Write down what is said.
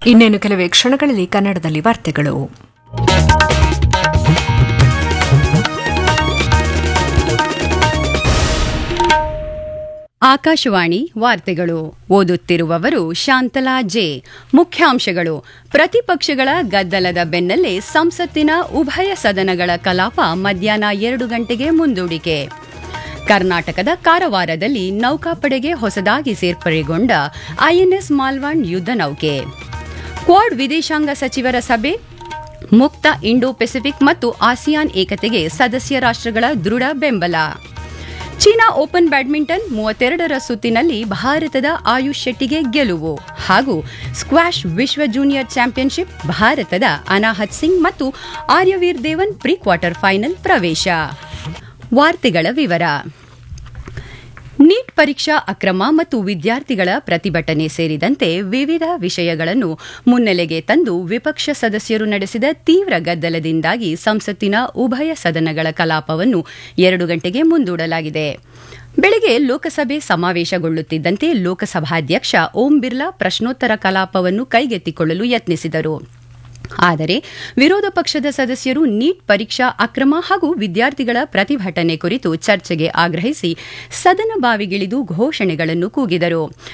ಇನ್ನೇನು ಕೆಲವೇ ಕ್ಷಣಗಳಲ್ಲಿ ಕನ್ನಡದಲ್ಲಿ ವಾರ್ತೆಗಳು ಆಕಾಶವಾಣಿ ವಾರ್ತೆಗಳು ಓದುತ್ತಿರುವವರು ಶಾಂತಲಾ ಜೆ ಮುಖ್ಯಾಂಶಗಳು ಪ್ರತಿಪಕ್ಷಗಳ ಗದ್ದಲದ ಬೆನ್ನಲ್ಲೇ ಸಂಸತ್ತಿನ ಉಭಯ ಸದನಗಳ ಕಲಾಪ ಮಧ್ಯಾಹ್ನ ಎರಡು ಗಂಟೆಗೆ ಮುಂದೂಡಿಕೆ ಕರ್ನಾಟಕದ ಕಾರವಾರದಲ್ಲಿ ನೌಕಾಪಡೆಗೆ ಹೊಸದಾಗಿ ಸೇರ್ಪಡೆಗೊಂಡ ಐಎನ್ಎಸ್ ಮಾಲ್ವಾಂಡ್ ಯುದ್ಧ ನೌಕೆ ಕ್ವಾಡ್ ವಿದೇಶಾಂಗ ಸಚಿವರ ಸಭೆ ಮುಕ್ತ ಇಂಡೋ ಪೆಸಿಫಿಕ್ ಮತ್ತು ಆಸಿಯಾನ್ ಏಕತೆಗೆ ಸದಸ್ಯ ರಾಷ್ಟ್ರಗಳ ದೃಢ ಬೆಂಬಲ ಚೀನಾ ಓಪನ್ ಬ್ಯಾಡ್ಮಿಂಟನ್ ಮೂವತ್ತೆರಡರ ಸುತ್ತಿನಲ್ಲಿ ಭಾರತದ ಆಯುಷ್ ಶೆಟ್ಟಿಗೆ ಗೆಲುವು ಹಾಗೂ ಸ್ಕ್ವಾಷ್ ವಿಶ್ವ ಜೂನಿಯರ್ ಚಾಂಪಿಯನ್ಶಿಪ್ ಭಾರತದ ಅನಾಹತ್ ಸಿಂಗ್ ಮತ್ತು Aryaveer Dewan pre quarter final ಪ್ರವೇಶ ವಾರ್ತೆಗಳ ವಿವರ ನೀಟ್ ಪರೀಕ್ಷಾ ಅಕ್ರಮ ಮತ್ತು ವಿದ್ಯಾರ್ಥಿಗಳ ಪ್ರತಿಭಟನೆ ಸೇರಿದಂತೆ ವಿವಿಧ ವಿಷಯಗಳನ್ನು ಮುನ್ನೆಲೆಗೆ ತಂದು ವಿಪಕ್ಷ ಸದಸ್ಯರು ನಡೆಸಿದ ತೀವ್ರ ಗದ್ದಲದಿಂದಾಗಿ ಸಂಸತ್ತಿನ ಉಭಯ ಸದನಗಳ ಕಲಾಪವನ್ನು ಎರಡು ಗಂಟೆಗೆ ಮುಂದೂಡಲಾಗಿದೆ ಬೆಳಗ್ಗೆ ಲೋಕಸಭೆ ಸಮಾವೇಶಗೊಳ್ಳುತ್ತಿದ್ದಂತೆ ಲೋಕಸಭಾಧ್ಯಕ್ಷ ಓಂ ಬಿರ್ಲಾ ಪ್ರಶ್ನೋತ್ತರ ಕಲಾಪವನ್ನು ಕೈಗೆತ್ತಿಕೊಳ್ಳಲು ಯತ್ನಿಸಿದರು ಆದರೆ ವಿರೋಧ ಪಕ್ಷದ ಸದಸ್ಯರು ನೀಟ್ ಪರೀಕ್ಷಾ ಅಕ್ರಮ ಹಾಗೂ ವಿದ್ಯಾರ್ಥಿಗಳ ಪ್ರತಿಭಟನೆ ಕುರಿತು ಚರ್ಚೆಗೆ ಆಗ್ರಹಿಸಿ ಸದನ ಬಾವಿಗಿಳಿದು ಘೋಷಣೆಗಳನ್ನು ಕೂಗಿದರು